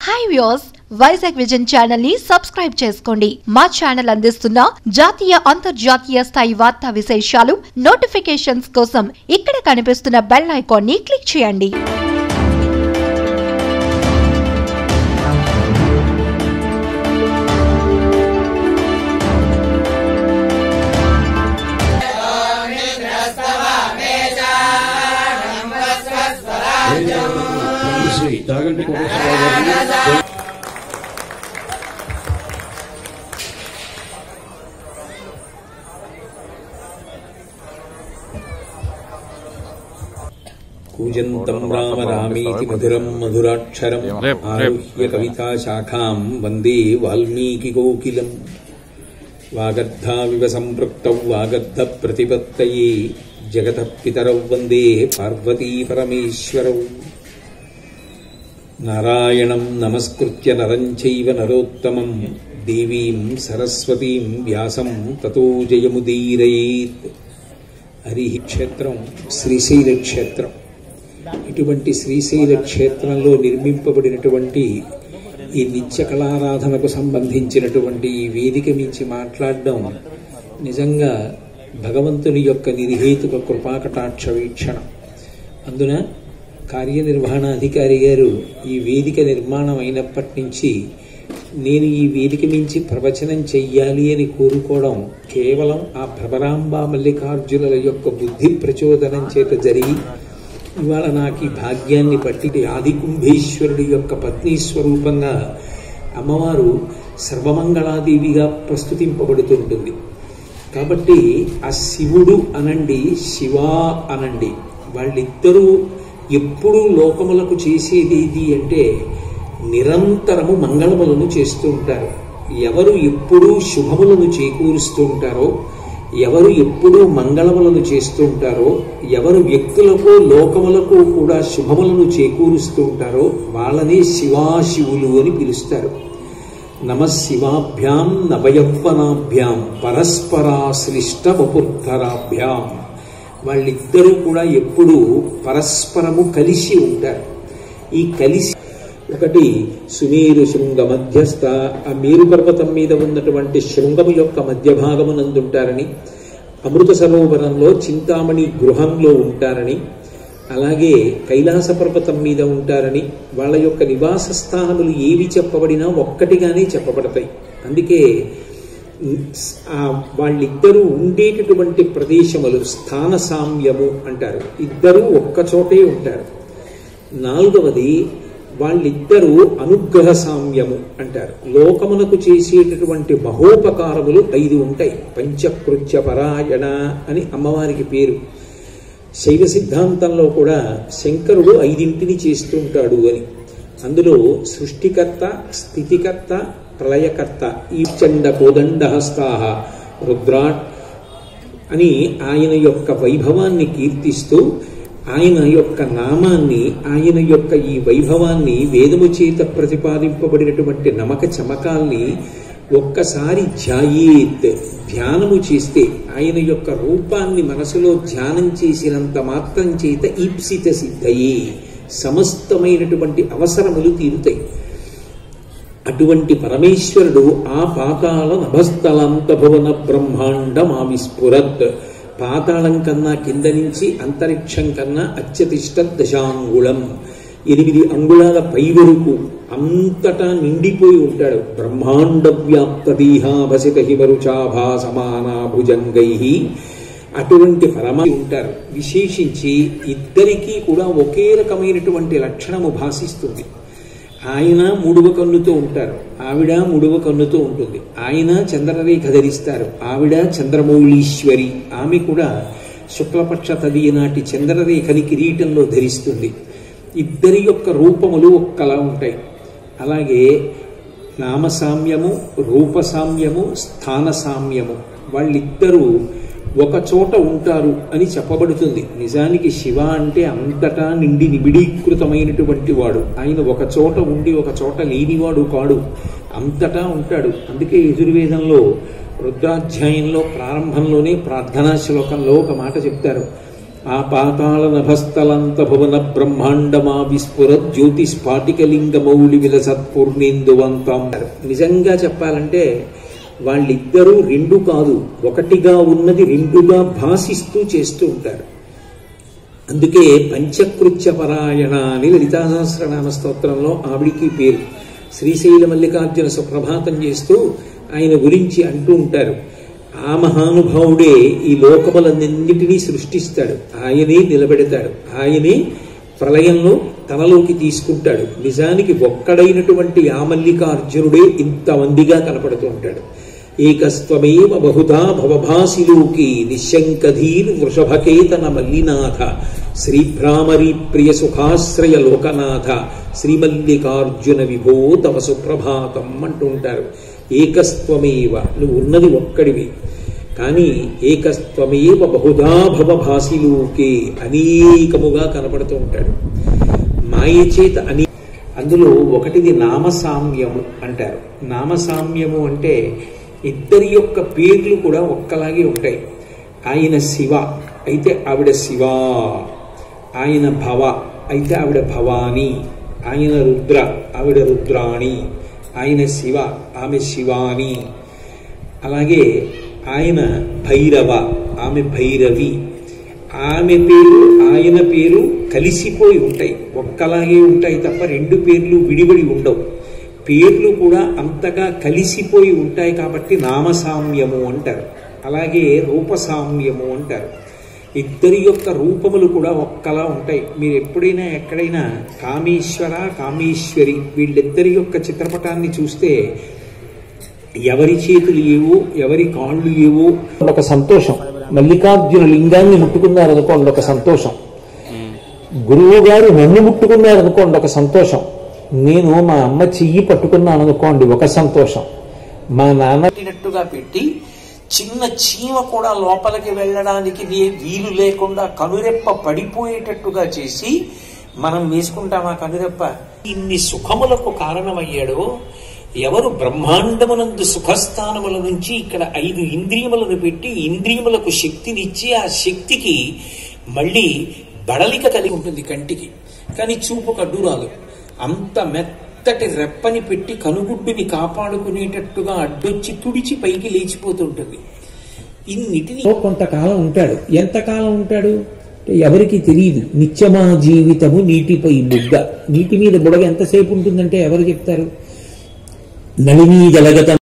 Hi views Vizag vision channel ని subscribe చేసుకోండి మా ఛానల్ అందిస్తున్న జాతీయ అంతర్జాతీయ స్థాయి వార్తా విశేషాలు నోటిఫికేషన్స్ కోసం ఇక్కడ కనిపిస్తున్న బెల్ ఐకాన్ ని క్లిక్ చేయండి శ్రీ దాగంటి కోటేశ్వరరావు గారిని కూజంతం రామ రామేతి మధురం మధురాక్షరం రేప్, రేప్. ఆరుహ్య కవితా శాఖాం వందే వాల్మీకి కోకిలం వాగర్ధావివ సంపృక్తౌ వాగర్ధ ప్రతిపత్తయే జగత పితరౌ వందే పార్వతీ పరమేశ్వరౌ నారాయణం నమస్కృత్య నరం చైవ నరోత్తమం దేవీం సరస్వతీం వ్యాసం తతో జయముదీరయేత్ హరి క్షేత్రం శ్రీశైల క్షేత్రం ఇటువంటి శ్రీశైల క్షేత్రంలో నిర్మింపబడినటువంటి ఈ నిత్య కళారాధనకు సంబంధించినటువంటి ఈ వేదిక మించి మాట్లాడడం నిజంగా భగవంతుని యొక్క నిర్హేతుక కృపాకటాక్ష వీక్షణం అందున కార్యనిర్వహణాధికారి గారు ఈ వేదిక నిర్మాణం అయినప్పటి నుంచి నేను ఈ వేదిక మించి ప్రవచనం చెయ్యాలి అని కోరుకోవడం కేవలం ఆ భ్రమరాంబ మల్లికార్జునుల యొక్క బుద్ధి ప్రచోదనం చేత జరిగి ఇవాళ నాకు ఈ భాగ్యాన్ని పట్టి ఆది కుంభేశ్వరుడి యొక్క పత్ని స్వరూపంగా అమ్మవారు సర్వమంగళాదేవిగా ప్రస్తుతింపబడుతుంటుంది కాబట్టి ఆ శివుడు అనండి శివ అనండి వాళ్ళిద్దరూ ఎప్పుడూ లోకములకు చేసేది ఏది అంటే నిరంతరము మంగళములను చేస్తూ ఉంటారు ఎవరు ఎప్పుడూ శుభములను చేకూరుస్తూ ఉంటారో ఎవరు ఎప్పుడూ మంగళములను చేస్తూ ఉంటారో ఎవరు వ్యక్తులకు లోకములకు కూడా శుభములను చేకూరుస్తూ ఉంటారో వాళ్ళని శివాశివులు అని పిలుస్తారు నమ శివాభ్యాం నవయవ్వనాభ్యాం పరస్పరాశ్లిష్టవపుర్ధరాభ్యాం వాళ్ళిద్దరూ కూడా ఎప్పుడూ పరస్పరము కలిసి ఉంటారు ఈ కలిసి ఒకటి సుమేరు శృంగ మధ్యస్థ ఆ మేరు పర్వతం మీద ఉన్నటువంటి శృంగము యొక్క మధ్య భాగమునందుంటారని అమృత సరోవరంలో చింతామణి గృహంలో ఉంటారని అలాగే కైలాస పర్వతం మీద ఉంటారని వాళ్ళ యొక్క నివాస స్థానములు ఏవి చెప్పబడినా ఒక్కటిగానే చెప్పబడతాయి అందుకే ఆ వాళ్ళిద్దరూ ఉండేటటువంటి ప్రదేశములు స్థాన సామ్యము అంటారు ఇద్దరూ ఒక్కచోటే ఉంటారు నాలుగవది వాళ్ళిద్దరూ అనుగ్రహ సామ్యము అంటారు లోకమునకు చేసేటటువంటి మహోపకారములు ఐదు ఉంటాయి పంచకృత్య పరాయణ అని అమ్మవారికి పేరు శైవ సిద్ధాంతంలో కూడా శంకరుడు ఐదింటిని చేస్తూ ఉంటాడు అని అందులో సృష్టికర్త స్థితికర్త ప్రళయకర్త ఈ చండ కోదండహస్తాహ రుద్రాట్ అని ఆయన యొక్క వైభవాన్ని కీర్తిస్తూ ఆయన యొక్క నామాన్ని ఆయన యొక్క ఈ వైభవాన్ని వేదము చేత ప్రతిపాదింపబడినటువంటి నమక చమకాల్ని ఒక్కసారి ధ్యాయేత్ ధ్యానము చేస్తే ఆయన యొక్క రూపాన్ని మనసులో ధ్యానం చేసినంత మాత్రం చేత ఈప్సిత సిద్ధయే సమస్తమైనటువంటి అవసరములు తీరుతాయి అటువంటి పరమేశ్వరుడు ఆ పాతాళ నభస్థలాంత భువన బ్రహ్మాండం ఆ విస్ఫురత్ పాతాళం కన్నా కింద నుంచి అంతరిక్షం కన్నా అత్యతిష్ట దశాంగుళం ఎనిమిది అంగుళాల పై వరకు అంతటా నిండిపోయి ఉంటాడు బ్రహ్మాండ వ్యాప్త దేహాభసిత హిమరుచాభా సమానా భుజంగై అటువంటి పరమ ఉంటారు విశేషించి ఇద్దరికీ కూడా ఒకే రకమైనటువంటి లక్షణము భాషిస్తుంది ఆయన మూడువ కన్నుతో ఉంటారు ఆవిడ మూడువ కన్నుతో ఉంటుంది ఆయన చంద్రరేఖ ధరిస్తారు ఆవిడ చంద్రమౌళీశ్వరి ఆమె కూడా శుక్లపక్ష తదియ నాటి చంద్రరేఖని కిరీటంలో ధరిస్తుంది ఇద్దరి యొక్క రూపములు ఒక్కలా ఉంటాయి అలాగే నామసామ్యము రూపసామ్యము స్థాన సామ్యము వాళ్ళిద్దరూ ఒక చోట ఉంటారు అని చెప్పబడుతుంది నిజానికి శివ అంటే అంతటా నిండి నిబిడీకృతమైనటువంటి వాడు ఆయన ఒక చోట ఉండి ఒక చోట లేనివాడు కాడు అంతటా ఉంటాడు అందుకే యజుర్వేదంలో రుద్రాధ్యాయంలో ప్రారంభంలోనే ప్రార్థనా శ్లోకంలో ఒక మాట చెప్తారు ఆ పాతాళ నభస్థలంత భువన బ్రహ్మాండమా విస్ఫుర జ్యోతి స్ఫాటికలింగ మౌళి విలసత్పూర్ణేందువంతం నిజంగా చెప్పాలంటే వాళ్ళిద్దరూ రెండు కాదు ఒకటిగా ఉన్నది రెండుగా భాషిస్తూ చేస్తూ ఉంటారు అందుకే పంచకృత్య పరాయణ అని లలితా సహస్రనామ స్తోత్రంలో ఆవిడికి పేరు శ్రీశైల మల్లికార్జున సుప్రభాతం చేస్తూ ఆయన గురించి అంటూ ఉంటారు ఆ మహానుభావుడే ఈ లోకములన్నింటినీ సృష్టిస్తాడు ఆయనే నిలబెడతాడు ఆయనే ప్రళయంలో తనలోకి తీసుకుంటాడు నిజానికి ఒక్కడైనటువంటి ఆ మల్లికార్జునుడే ఇంతమందిగా కనపడుతూ ఉంటాడు ఏకస్త్వమేవ బహుధా భవభాసిలోకి నిశంకధీర్ వృషభకేతన మల్లినాథ శ్రీభ్రామరీ ప్రియ సుఖాశ్రయ లోకనాథ శ్రీమల్లికార్జున విభో తవ సుప్రభాతం అంటుంటారు ఏకస్త్వమేవ నువ్వు ఉన్నది ఒక్కడివి కానీ ఏకస్త్వమేవ బహుధా భవభాసిలోకే అనేకముగా కనపడుతూ ఉంటాడు మాయ చేత అని అందులో ఒకటిది నామసామ్యము అంటారు నామసామ్యము అంటే ఇద్దరి యొక్క పేర్లు కూడా ఒక్కలాగే ఉంటాయి ఆయన శివ అయితే ఆవిడ శివ ఆయన భవ అయితే ఆవిడ భవాని ఆయన రుద్ర ఆవిడ రుద్రాణి ఆయన శివ ఆమె శివాని అలాగే ఆయన భైరవ ఆమె భైరవి ఆమె పేరు ఆయన పేరు కలిసిపోయి ఉంటాయి ఒక్కలాగే ఉంటాయి తప్ప రెండు పేర్లు విడివడి ఉండవు పేర్లు కూడా అంతగా కలిసిపోయి ఉంటాయి కాబట్టి నామసామ్యము అంటారు అలాగే రూపసామ్యము అంటారు ఇద్దరి యొక్క రూపములు కూడా ఒక్కలా ఉంటాయి మీరు ఎప్పుడైనా ఎక్కడైనా కామేశ్వర కామేశ్వరి వీళ్ళిద్దరి యొక్క చిత్రపటాన్ని చూస్తే ఎవరి చేతులు ఏవో ఎవరి కాళ్ళు ఏవో ఒక సంతోషం మల్లికార్జున లింగాన్ని ముట్టుకున్నారనుకోండి ఒక సంతోషం గురువు గారు నన్ను ముట్టుకున్నారనుకోండి ఒక సంతోషం నేను మా అమ్మ చెయ్యి పట్టుకున్నాను అనుకోండి ఒక సంతోషం మా నాన్న పెట్టినట్టుగా పెట్టి చిన్న చీమ కూడా లోపలికి వెళ్ళడానికి నీ- వీలు లేకుండా కనురెప్ప పడిపోయేటట్టుగా చేసి మనం వేసుకుంటాం ఆ కనురెప్ప ఇన్ని సుఖములకు కారణమయ్యాడో ఎవరు బ్రహ్మాండమునందు సుఖస్థానముల నుంచి ఇక్కడ ఐదు ఇంద్రియములను పెట్టి ఇంద్రియములకు శక్తినిచ్చి ఆ శక్తికి మళ్ళీ బడలిక కలిగి ఉంటుంది కంటికి కానీ చూపు కడ్డు రాదు అంత మెత్తటి రెప్పని పెట్టి కనుగుడ్డుని కాపాడుకునేటట్టుగా అడ్డొచ్చి తుడిచి పైకి లేచిపోతుంటుంది ఇన్నిటిని కొంతకాలం ఉంటాడు ఎంతకాలం ఉంటాడు అంటే ఎవరికి తెలియదు నిత్యమా జీవితము నీటిపై బుగ్గ నీటి మీద బుడగ ఎంతసేపు ఉంటుందంటే ఎవరు చెప్తారు నళినీ జలగత